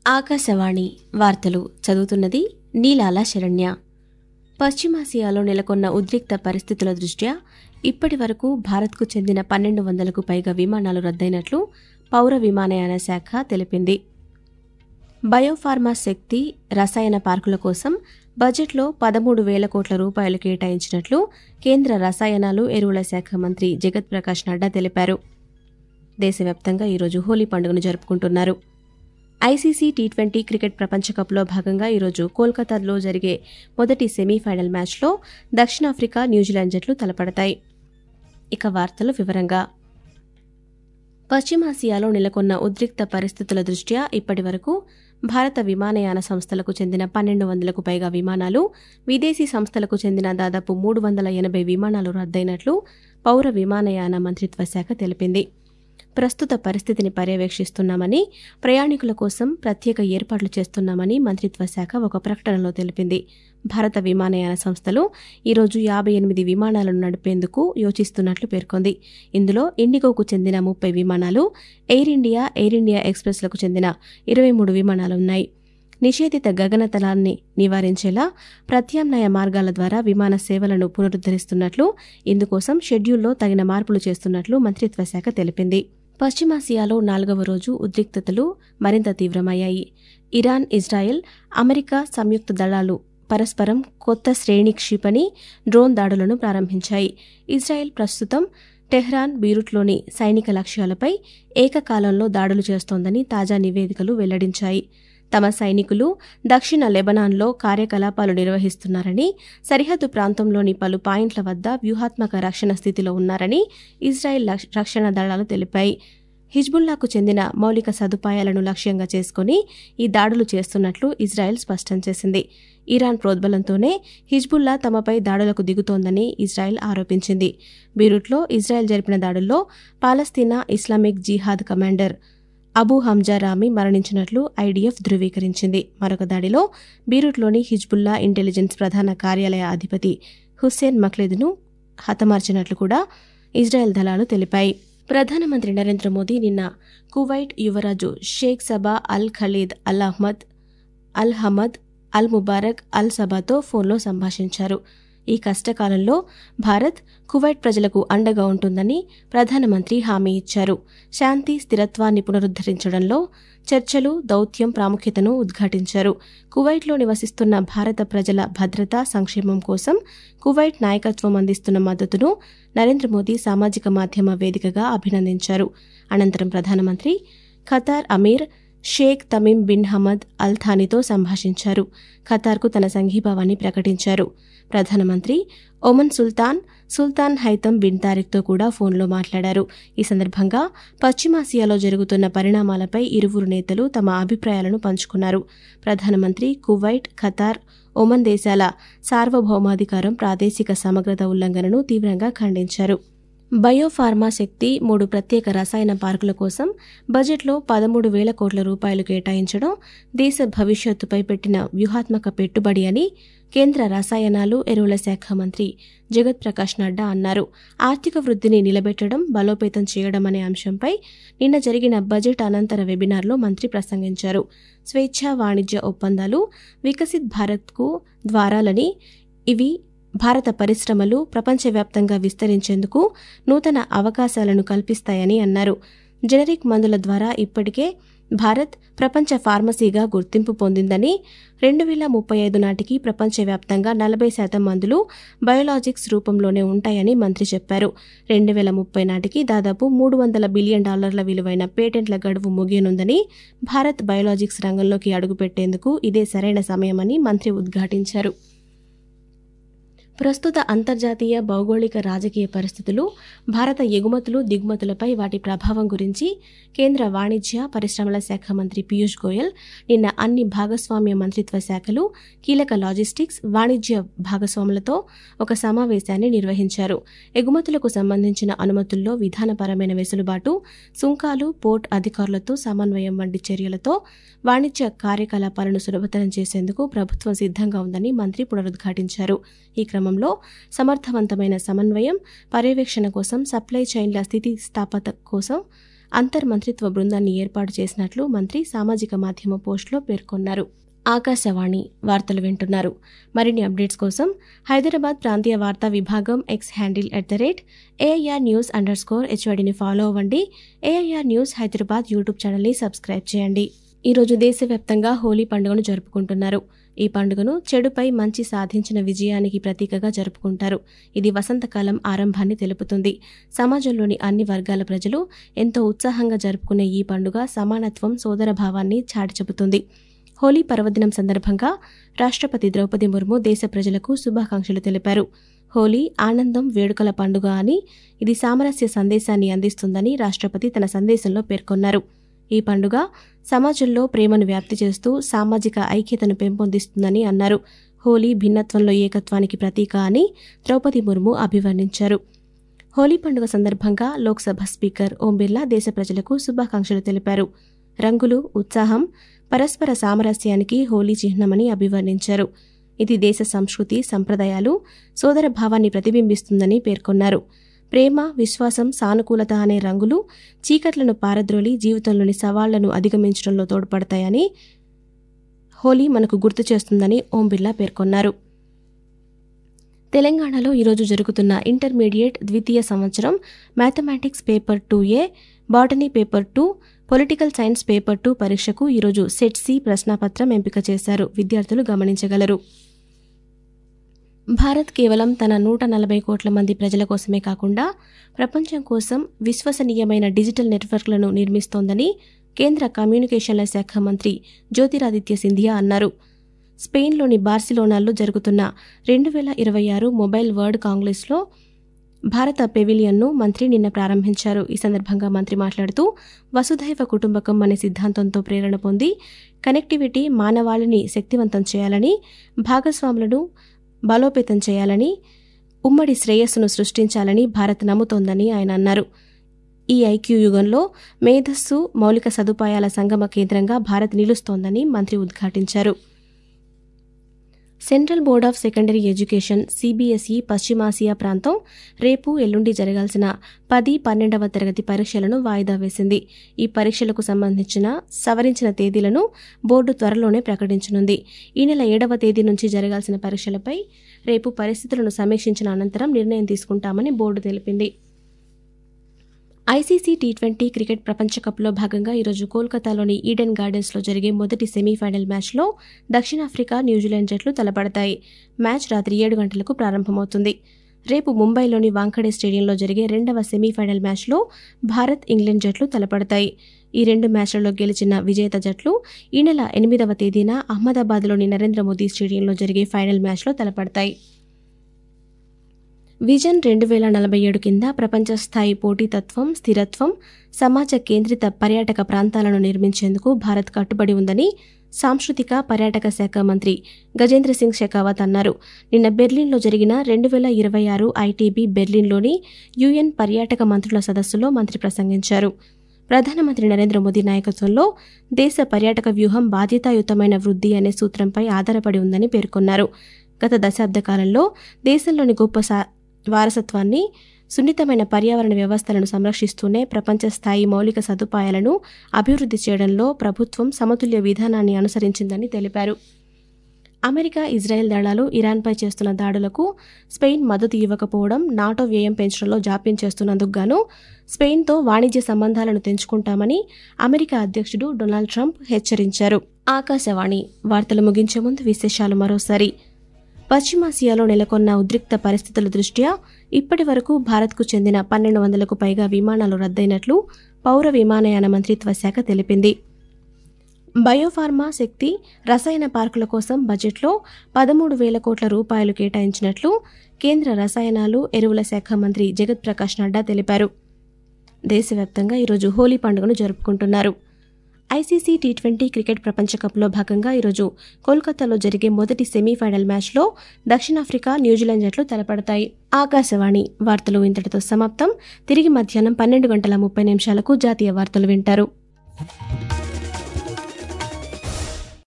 ఆకాశవాణి వార్తలు చదువుతున్నది నీలాల శరణ్య పశ్చిమాసియాలో నెలకొన్న ఉద్రిక్త పరిస్థితుల దృష్ట్యా ఇప్పటి వరకు భారత్కు చెందిన పన్నెండు వందలకు పైగా విమానాలు రద్దయినట్లు పౌర విమానయాన శాఖ తెలిపింది బయోఫార్మా శక్తి రసాయన పార్కుల కోసం బడ్జెట్లో పదమూడు వేల కోట్ల రూపాయలు కేటాయించినట్లు కేంద్ర రసాయనాలు ఎరువుల శాఖ మంత్రి జగత్ ప్రకాష్ నడ్డా తెలిపారు దేశవ్యాప్తంగా ఈరోజు హోలీ పండుగను జరుపుకుంటున్నారు ఐసీసీ టీ ట్వంటీ క్రికెట్ ప్రపంచకప్లో భాగంగా ఈరోజు కోల్కతాలో జరిగే మొదటి సెమీఫైనల్ మ్యాచ్లో దక్షిణాఫ్రికా న్యూజిలాండ్ జట్లు తలపడతాయి ఇక వార్తలు వివరంగా పశ్చిమాసియాలో నెలకొన్న ఉద్రిక్త పరిస్థితుల దృష్ట్యా ఇప్పటి వరకు భారత విమానయాన సంస్థలకు చెందిన పన్నెండు వందలకు పైగా విమానాలు విదేశీ సంస్థలకు చెందిన దాదాపు మూడు వందల ఎనభై విమానాలు రద్దయినట్లు పౌర విమానయాన మంత్రిత్వ శాఖ తెలిపింది ప్రస్తుత పరిస్థితిని పర్యవేక్షిస్తున్నామని ప్రయాణికుల కోసం ప్రత్యేక ఏర్పాట్లు చేస్తున్నామని మంత్రిత్వ శాఖ ఒక ప్రకటనలో తెలిపింది భారత విమానయాన సంస్థలు ఈరోజు యాభై ఎనిమిది విమానాలను నడిపేందుకు యోచిస్తున్నట్లు పేర్కొంది ఇందులో ఇండిగోకు చెందిన ముప్పై విమానాలు ఎయిర్ ఇండియా ఎయిర్ ఇండియా ఎక్స్ప్రెస్లకు చెందిన ఇరవై మూడు విమానాలున్నాయి నిషేధిత గగనతలాన్ని నివారించేలా ప్రత్యామ్నాయ మార్గాల ద్వారా విమాన సేవలను పునరుద్దరిస్తున్నట్లు ఇందుకోసం షెడ్యూల్లో తగిన మార్పులు చేస్తున్నట్లు మంత్రిత్వ శాఖ తెలిపింది పశ్చిమాసియాలో నాలుగవ రోజు ఉద్రిక్తతలు మరింత తీవ్రమయ్యాయి ఇరాన్ ఇజ్రాయెల్ అమెరికా సంయుక్త దళాలు పరస్పరం కొత్త శ్రేణి క్షిపణి డ్రోన్ దాడులను ప్రారంభించాయి ఇజ్రాయెల్ ప్రస్తుతం టెహ్రాన్ బీరుట్లోని సైనిక లక్ష్యాలపై ఏకకాలంలో దాడులు చేస్తోందని తాజా నివేదికలు వెల్లడించాయి తమ సైనికులు దక్షిణ లెబనాన్లో కార్యకలాపాలు నిర్వహిస్తున్నారని సరిహద్దు ప్రాంతంలోని పలు పాయింట్ల వద్ద వ్యూహాత్మక రక్షణ స్థితిలో ఉన్నారని ఇజ్రాయెల్ లక్ష- రక్షణ దళాలు తెలిపాయి హిజ్బుల్లాకు చెందిన మౌలిక సదుపాయాలను లక్ష్యంగా చేసుకుని ఈ దాడులు చేస్తున్నట్లు ఇజ్రాయెల్ స్పష్టం చేసింది ఇరాన్ ప్రోద్బలంతోనే హిజ్బుల్లా తమపై దాడులకు దిగుతోందని ఇజ్రాయెల్ ఆరోపించింది బీరుట్లో ఇజ్రాయెల్ జరిపిన దాడుల్లో పాలస్తీనా Islamic Jihad commander Abu Hamza Rami మరణించినట్లు ఐడీఎఫ్ ధృవీకరించింది మరొక దాడిలో బీరూట్లోని హిజ్బుల్లా ఇంటెలిజెన్స్ ప్రధాన కార్యాలయ అధిపతి హుస్సేన్ మక్లేద్ను హతమార్చినట్లు కూడా ఇజ్రాయెల్ దళాలు తెలిపాయి ప్రధానమంత్రి నరేంద్ర మోదీ నిన్న కువైట్ యువరాజు Sheikh Sabah Al Khalid Al Ahmad Al Hamad Al Mubarak Al సబాతో ఫోన్లో సంభాషించారు ఈ కష్టకాలంలో భారత్ కువైట్ ప్రజలకు అండగా ఉంటుందని ప్రధానమంత్రి హామీ ఇచ్చారు శాంతి స్థిరత్వాన్ని పునరుద్ధరించడంలో చర్చలు దౌత్యం ప్రాముఖ్యతను ఉద్ఘాటించారు కువైట్లో నివసిస్తున్న భారత ప్రజల భద్రత సంక్షేమం కోసం కువైట్ నాయకత్వం అందిస్తున్న మద్దతును నరేంద్ర మోదీ సామాజిక మాధ్యమ వేదికగా అభినందించారు అనంతరం ప్రధానమంత్రి Qatar Amir Sheikh Tamim bin Hamad Al థానీతో సంభాషించారు ఖతార్కు తన సంఘీభావాన్ని ప్రకటించారు ప్రధానమంత్రి Oman sultan Sultan Haitham bin తారిక్తో కూడా ఫోన్లో మాట్లాడారు ఈ సందర్భంగా పశ్చిమాసియాలో జరుగుతున్న పరిణామాలపై ఇరువురు నేతలు తమ అభిప్రాయాలను పంచుకున్నారు ప్రధానమంత్రి కువైట్ ఖతార్ ఒమన్ దేశాల సార్వభౌమాధికారం ప్రాదేశిక సమగ్రత ఉల్లంఘనను తీవ్రంగా ఖండించారు బయోఫార్మా శక్తి మూడు ప్రత్యేక రసాయన పార్కుల కోసం బడ్జెట్లో పదమూడు వేల కోట్ల రూపాయలు కేటాయించడం దేశ భవిష్యత్తుపై పెట్టిన వ్యూహాత్మక పెట్టుబడి అని కేంద్ర రసాయనాలు ఎరువుల శాఖ మంత్రి జగత్ ప్రకాష్ నడ్డా అన్నారు ఆర్థిక వృద్ధిని నిలబెట్టడం బలోపేతం చేయడం అనే అంశంపై నిన్న జరిగిన బడ్జెట్ అనంతర వెబినార్లో మంత్రి ప్రసంగించారు స్వేచ్ఛా వాణిజ్య ఒప్పందాలు వికసిత్ భారత్కు ద్వారాలని ఇవి భారత పరిశ్రమలు ప్రపంచవ్యాప్తంగా విస్తరించేందుకు నూతన అవకాశాలను కల్పిస్తాయని అన్నారు జెనరిక్ మందుల ద్వారా ఇప్పటికే భారత్ ప్రపంచ ఫార్మసీగా గుర్తింపు పొందిందని రెండు వేల ముప్పై ఐదు నాటికి ప్రపంచవ్యాప్తంగా నలభై శాతం మందులు బయోలాజిక్స్ రూపంలోనే ఉంటాయని మంత్రి చెప్పారు రెండు వేల ముప్పై నాటికి దాదాపు మూడు వందల బిలియన్ డాలర్ల విలువైన పేటెంట్ల గడువు ముగియనుందని భారత్ బయోలాజిక్స్ రంగంలోకి అడుగుపెట్టేందుకు ఇదే సరైన సమయమని మంత్రి ఉద్ఘాటించారు ప్రస్తుత అంతర్జాతీయ భౌగోళిక రాజకీయ పరిస్థితులు భారత ఎగుమతులు దిగుమతులపై వాటి ప్రభావం గురించి కేంద్ర వాణిజ్య పరిశ్రమల శాఖ మంత్రి పీయూష్ గోయల్ నిన్న అన్ని భాగస్వామ్య మంత్రిత్వ శాఖలు కీలక లాజిస్టిక్స్ వాణిజ్య భాగస్వాములతో ఒక సమావేశాన్ని నిర్వహించారు ఎగుమతులకు సంబంధించిన అనుమతుల్లో విధానపరమైన వెసులుబాటు సుంకాలు పోర్ట్ అధికారులతో సమన్వయం వంటి చర్యలతో వాణిజ్య కార్యకలాపాలను సులభతరం చేసేందుకు ప్రభుత్వం సిద్ధంగా ఉందని మంత్రి పునరుద్ఘాటించారు ఈ క్రమంలో సమర్థవంతమైన సమన్వయం పర్యవేక్షణ కోసం సప్లై చైన్ల స్థితిస్థాపత కోసం అంతర్మంత్రిత్వ బృందాన్ని ఏర్పాటు చేసినట్లు మంత్రి సామాజిక మాధ్యమ పోస్టులో పేర్కొన్నారు ఆకాశవాణి వార్తలు వింటున్నారు మరిన్ని అప్డేట్స్ కోసం హైదరాబాద్ ప్రాంతీయ వార్తా విభాగం X handle at the rate AIR news underscore హెచ్వడిని ఫాలో అవ్వండి ఏఐఆర్ న్యూస్ హైదరాబాద్ యూట్యూబ్ ఛానల్ని సబ్స్క్రైబ్ చేయండి ఈరోజు దేశవ్యాప్తంగా హోలీ పండుగను జరుపుకుంటున్నారు ఈ పండుగను చెడుపై మంచి సాధించిన విజయానికి ప్రతీకగా జరుపుకుంటారు ఇది వసంతకాలం ఆరంభాన్ని తెలుపుతుంది సమాజంలోని అన్ని వర్గాల ప్రజలు ఎంతో ఉత్సాహంగా జరుపుకునే ఈ పండుగ సమానత్వం సోదరభావాన్ని చాటి చెబుతుంది హోలీ పర్వదినం సందర్భంగా రాష్ట్రపతి ద్రౌపది ముర్ము దేశ ప్రజలకు శుభాకాంక్షలు తెలిపారు హోలీ ఆనందం వేడుకల పండుగ అని ఇది సామరస్య సందేశాన్ని అందిస్తుందని రాష్ట్రపతి తన సందేశంలో పేర్కొన్నారు ఈ పండుగ సమాజంలో ప్రేమను వ్యాప్తి చేస్తూ సామాజిక ఐక్యతను పెంపొందిస్తుందని అన్నారు హోలీ భిన్నత్వంలో ఏకత్వానికి ప్రతీక అని ద్రౌపది ముర్ము అభివర్ణించారు హోలీ పండుగ సందర్భంగా లోక్సభ స్పీకర్ ఓం బిర్లా దేశ ప్రజలకు శుభాకాంక్షలు తెలిపారు రంగులు ఉత్సాహం పరస్పర సామరస్యానికి హోలీ చిహ్నమని అభివర్ణించారు ఇది దేశ సంస్కృతి సంప్రదాయాలు సోదర భావాన్ని ప్రతిబింబిస్తుందని పేర్కొన్నారు ప్రేమ విశ్వాసం సానుకూలత అనే రంగులు చీకట్లను పారద్రోలి జీవితంలోని సవాళ్లను అధిగమించడంలో తోడ్పడతాయని హోలీ మనకు గుర్తు చేస్తుందని ఓం బిర్లా పేర్కొన్నారు తెలంగాణలో ఈరోజు జరుగుతున్న ఇంటర్మీడియట్ ద్వితీయ సంవత్సరం mathematics paper two A botany paper two political science paper two పరీక్షకు ఈరోజు సెట్ సి ప్రశ్నాపత్రం ఎంపిక చేశారు విద్యార్థులు గమనించగలరు భారత్ కేవలం తన నూట నలభై కోట్ల మంది ప్రజల కోసమే కాకుండా ప్రపంచం కోసం విశ్వసనీయమైన డిజిటల్ నెట్వర్క్లను నిర్మిస్తోందని కేంద్ర కమ్యూనికేషన్ల శాఖ మంత్రి జ్యోతిరాదిత్య సింధియా అన్నారు స్పెయిన్లోని బార్సిలోనాలో జరుగుతున్న రెండు వేల ఇరవై ఆరు మొబైల్ వరల్డ్ కాంగ్రెస్లో భారత పెవిలియన్ను మంత్రి నిన్న ప్రారంభించారు ఈ సందర్భంగా మంత్రి మాట్లాడుతూ వసుధైవ కుటుంబకం అనే సిద్ధాంతంతో ప్రేరణ పొంది కనెక్టివిటీ మానవాళిని శక్తివంతం చేయాలని భాగస్వాములను బలోపేతం చేయాలని ఉమ్మడి శ్రేయస్సును సృష్టించాలని భారత్ నమ్ముతోందని ఆయన అన్నారు ఈ ఐక్యూ యుగంలో మేధస్సు మౌలిక సదుపాయాల సంగమ కేంద్రంగా భారత్ నిలుస్తోందని మంత్రి ఉద్ఘాటించారు Central Board of Secondary Education CBSE పశ్చిమాసియా ప్రాంతం రేపు ఎల్లుండి జరగాల్సిన పది పన్నెండవ తరగతి పరీక్షలను వాయిదా వేసింది ఈ పరీక్షలకు సంబంధించిన సవరించిన తేదీలను బోర్డు త్వరలోనే ప్రకటించనుంది ఈ నెల ఏడవ తేదీ నుంచి జరగాల్సిన పరీక్షలపై రేపు పరిస్థితులను సమీక్షించిన అనంతరం నిర్ణయం తీసుకుంటామని బోర్డు తెలిపింది ఐసీసీ టీ ట్వంటీ క్రికెట్ ప్రపంచ కప్లో భాగంగా ఈరోజు కోల్కతాలోని ఈడెన్ గార్డెన్స్లో జరిగే మొదటి సెమీఫైనల్ మ్యాచ్లో దక్షిణాఫ్రికా న్యూజిలాండ్ జట్లు తలపడతాయి మ్యాచ్ రాత్రి ఏడు గంటలకు ప్రారంభమవుతుంది రేపు ముంబైలోని వాంఖడే స్టేడియంలో జరిగే రెండవ సెమీఫైనల్ మ్యాచ్లో భారత్ ఇంగ్లాండ్ జట్లు తలపడతాయి ఈ రెండు మ్యాచ్లలో గెలిచిన విజేత జట్లు ఈ నెల ఎనిమిదవ తేదీన అహ్మదాబాద్లోని నరేంద్ర మోదీ స్టేడియంలో జరిగే ఫైనల్ మ్యాచ్లో తలపడతాయి విజన్ రెండు వేల నలభై ఏడు కింద ప్రపంచ స్థాయి పోటీతత్వం స్థిరత్వం సమాజ కేంద్రిత పర్యాటక ప్రాంతాలను నిర్మించేందుకు భారత్ కట్టుబడి ఉందని సాంస్కృతిక పర్యాటక శాఖ మంత్రి గజేంద్ర సింగ్ షెకావత్ అన్నారు నిన్న బెర్లిన్లో జరిగిన రెండు వేల ఇరవై ఆరు ఐటీబీ బెర్లిన్లోని యుఎన్ పర్యాటక మంత్రుల సదస్సులో మంత్రి ప్రసంగించారు ప్రధానమంత్రి నరేంద్ర మోదీ నాయకత్వంలో దేశ పర్యాటక వ్యూహం బాధ్యతాయుతమైన వృద్ధి అనే సూత్రంపై ఆధారపడి ఉందని పేర్కొన్నారు గత దశాబ్ద కాలంలో దేశంలోని గొప్ప సా- వారసత్వాన్ని సున్నితమైన పర్యావరణ వ్యవస్థలను సంరక్షిస్తూనే ప్రపంచ స్థాయి మౌలిక సదుపాయాలను అభివృద్ధి చేయడంలో ప్రభుత్వం సమతుల్య విధానాన్ని అనుసరించిందని తెలిపారు అమెరికా ఇజ్రాయెల్ దళాలు ఇరాన్పై చేస్తున్న దాడులకు స్పెయిన్ మద్దతు ఇవ్వకపోవడం నాటో వ్యయం పెంచడంలో జాప్యం చేస్తున్నందుకు గాను స్పెయిన్తో వాణిజ్య సంబంధాలను తెంచుకుంటామని అమెరికా అధ్యక్షుడు డొనాల్డ్ ట్రంప్ హెచ్చరించారు ఆకాశవాణి వార్తలు ముగించే ముందు విశేషాలు మరోసారి పశ్చిమాసియాలో నెలకొన్న ఉద్రిక్త పరిస్థితుల దృష్ట్యా ఇప్పటి వరకు భారత్కు చెందిన పన్నెండు వందలకు పైగా విమానాలు రద్దయినట్లు పౌర విమానయాన మంత్రిత్వ శాఖ తెలిపింది బయోఫార్మా శక్తి రసాయన పార్కుల కోసం బడ్జెట్లో పదమూడు వేల కోట్ల రూపాయలు కేటాయించినట్లు కేంద్ర రసాయనాలు ఎరువుల శాఖ మంత్రి జగత్ ప్రకాష్ నడ్డా తెలిపారు దేశవ్యాప్తంగా ఈరోజు హోలీ పండుగను జరుపుకుంటున్నారు ఐసీసీ టీ ట్వంటీ క్రికెట్ ప్రపంచ కప్లో భాగంగా ఈరోజు కోల్కతాలో జరిగే మొదటి సెమీఫైనల్ మ్యాచ్లో దక్షిణాఫ్రికా న్యూజిలాండ్ జట్లు తలపడతాయి ఆకాశవాణి వార్తలు ఇంతటితో సమాప్తం తిరిగి మధ్యాహ్నం పన్నెండు గంటల ముప్పై నిమిషాలకు జాతీయ వార్తలు వింటారు